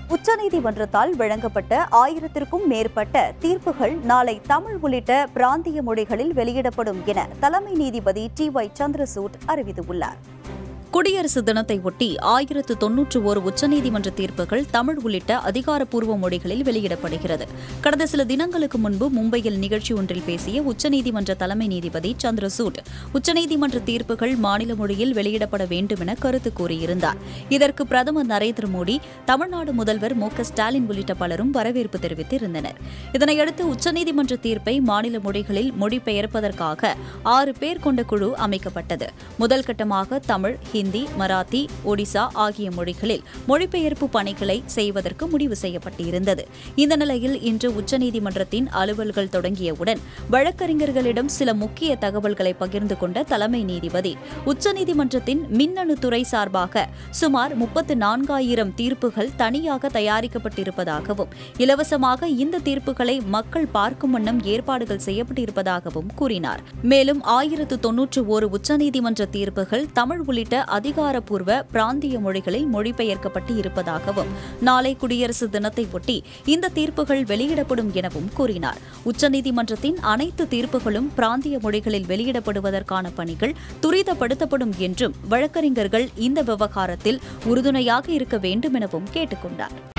உச்சநீதிமன்றத்தால் வழங்கப்பட்ட ஆயிரத்திற்கும் மேற்பட்ட தீர்ப்புகள் நாளை தமிழ் உள்ளிட்ட பிராந்திய மொழிகளில் வெளியிடப்படும் என தலைமை நீதிபதி டி ஒய் சந்திரசூட் அறிவித்துள்ளார் குடியரசு தினத்தை ஒட்டி ஆயிரத்து தொன்னூற்று ஒரு உச்சநீதிமன்ற தீர்ப்புகள் தமிழ் உள்ளிட்ட அதிகாரப்பூர்வ மொழிகளில் வெளியிடப்படுகிறது கடந்த சில தினங்களுக்கு முன்பு மும்பையில் நிகழ்ச்சி ஒன்றில் பேசிய உச்சநீதிமன்ற தலைமை நீதிபதி சந்திரசூட் உச்சநீதிமன்ற தீர்ப்புகள் மாநில மொழியில் வெளியிடப்பட வேண்டும் என கருத்து கூறியிருந்தார் இதற்கு பிரதமர் நரேந்திர மோடி தமிழ்நாடு முதல்வர் மு க ஸ்டாலின் உள்ளிட்ட பலரும் வரவேற்பு தெரிவித்திருந்தனர் இதனையடுத்து உச்சநீதிமன்ற தீர்ப்பை மாநில மொழிகளில் மொழிபெயர்ப்பதற்காக ஆறு பேர் கொண்ட குழு அமைக்கப்பட்டது முதல் கட்டமாக தமிழ் ஹிந்தி மராத்தி ஒடிசா ஆகிய மொழிகளில் மொழிபெயர்ப்பு பணிகளை செய்வதற்கு முடிவு செய்யப்பட்டிருந்தது இந்த நிலையில் இன்று உச்சநீதிமன்றத்தின் அலுவல்கள் தொடங்கியவுடன் வழக்கறிஞர்களிடம் சில முக்கிய தகவல்களை பகிர்ந்து கொண்ட தலைமை நீதிபதி உச்சநீதிமன்றத்தின் மின்னணு துறை சார்பாக சுமார் முப்பத்து நான்காயிரம் தீர்ப்புகள் தனியாக தயாரிக்கப்பட்டிருப்பதாகவும் இலவசமாக இந்த தீர்ப்புகளை மக்கள் பார்க்கும் வண்ணம் ஏற்பாடுகள் செய்யப்பட்டிருப்பதாகவும் கூறினார் மேலும் ஆயிரத்து தொன்னூற்று ஒரு உச்சநீதிமன்ற தீர்ப்புகள் தமிழ் உள்ளிட்ட அதிகாரப்பூர்வ பிராந்திய மொழிகளில் மொழிபெயர்க்கப்பட்டு இருப்பதாகவும் நாளை குடியரசு தினத்தை ஒட்டி இந்த தீர்ப்புகள் வெளியிடப்படும் எனவும் கூறினார் உச்சநீதிமன்றத்தின் அனைத்து தீர்ப்புகளும் பிராந்திய மொழிகளில் வெளியிடப்படுவதற்கான பணிகள் துரிதப்படுத்தப்படும் என்றும் வழக்கறிஞர்கள் இந்த விவகாரத்தில் உறுதுணையாக இருக்க வேண்டும் எனவும் கேட்டுக் கொண்டார்